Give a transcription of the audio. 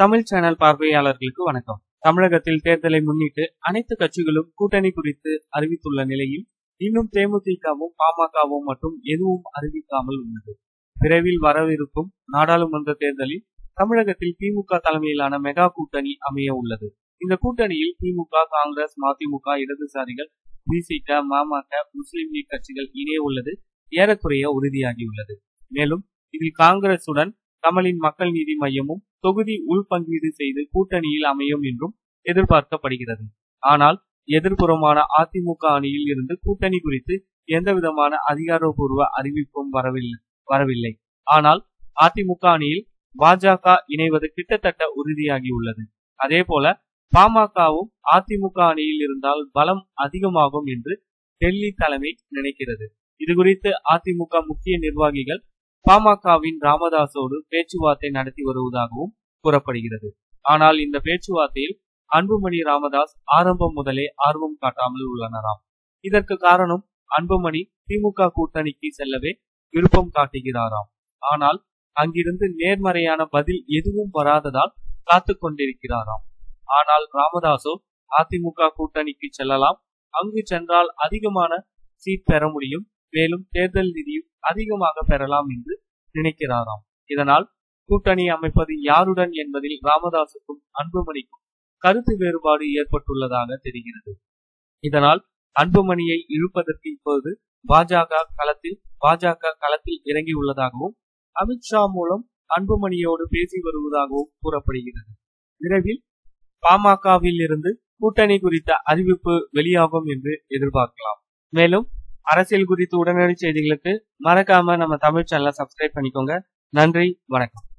Tamil channel பார்வையாளர்களுக்கு வணக்கம் தமிழகத்தில் தேர்தலை முன்னிட்டு அனைத்து கட்சிகளும் கூட்டணி குறித்து அறிவித்துள்ள நிலையில் இன்னும் தேமுதிகவும் பாமகவும் மட்டும் எதுவும் அறிவிக்காமல் உள்ளது விரைவில் வரவிருக்கும் நாடாளுமன்ற தேர்தலில் தமிழகத்தில் திமுக தலைமையிலான மெகா கூட்டணி அமைய உள்ளது இந்த கூட்டணியில் திமுக காங்கிரஸ் மதிமுக இடதுசாரிகள் பிசிக மமக முஸ்லிம் லீக் கட்சிகள் இணைய உள்ளது ஏறக்குறைய உறுதியாகியுள்ளது மேலும் இதில் காங்கிரசுடன் கமலின் மக்கள் நீதி மையமும் தொகுதி உள்பங்கீடு செய்து கூட்டணியில் அமையும் என்றும் எதிர்பார்க்கப்படுகிறது ஆனால் எதிர்ப்புறமான அதிமுக அணியில் இருந்து கூட்டணி குறித்து எந்தவிதமான அதிகாரப்பூர்வ அறிவிப்பும் வரவில்லை வரவில்லை ஆனால் அதிமுக அணியில் பாஜக இணைவது கிட்டத்தட்ட உறுதியாகியுள்ளது அதே போல பாமகவும் அதிமுக அணியில் இருந்தால் பலம் அதிகமாகும் என்று டெல்லி தலைமை நினைக்கிறது இது குறித்து அதிமுக முக்கிய நிர்வாகிகள் பாமகவின் ராமதாஸோடு பேச்சுவார்த்தை நடத்தி வருவதாகவும் கூறப்படுகிறது ஆனால் இந்த பேச்சுவார்த்தையில் அன்புமணி ராமதாஸ் ஆரம்பம் முதலே ஆர்வம் காட்டாமல் உள்ளனராம் இதற்கு காரணம் அன்புமணி திமுக கூட்டணிக்கு செல்லவே விருப்பம் காட்டுகிறாராம் ஆனால் அங்கிருந்து நேர்மறையான பதில் எதுவும் வராததால் காத்து கொண்டிருக்கிறாராம் ஆனால் ராமதாசோ அதிமுக கூட்டணிக்கு செல்லலாம் அங்கு சென்றால் அதிகமான சீட் பெற முடியும் மேலும் தேர்தல் நிதியும் அதிகமாக பெறலாம் என்று நினைக்கிறாராம் இதனால் கூட்டணி அமைப்பது யாருடன் என்பதில் ராமதாசுக்கும் அன்புமணிக்கும் கருத்து வேறுபாடு ஏற்பட்டுள்ளதாக தெரிகிறது இதனால் அன்புமணியை இழுப்பதற்கு இப்போது பாஜக களத்தில் பாஜக களத்தில் இறங்கியுள்ளதாகவும் அமித்ஷா மூலம் அன்புமணியோடு பேசி வருவதாகவும் கூறப்படுகிறது விரைவில் பாமகவில் இருந்து கூட்டணி குறித்த அறிவிப்பு வெளியாகும் என்று எதிர்பார்க்கலாம் மேலும் அரசியல் குறித்து உடனடி செய்திகளுக்கு மறக்காம நம்ம தமிழ் சேனலை சப்ஸ்கிரைப் பண்ணிக்கோங்க நன்றி வணக்கம்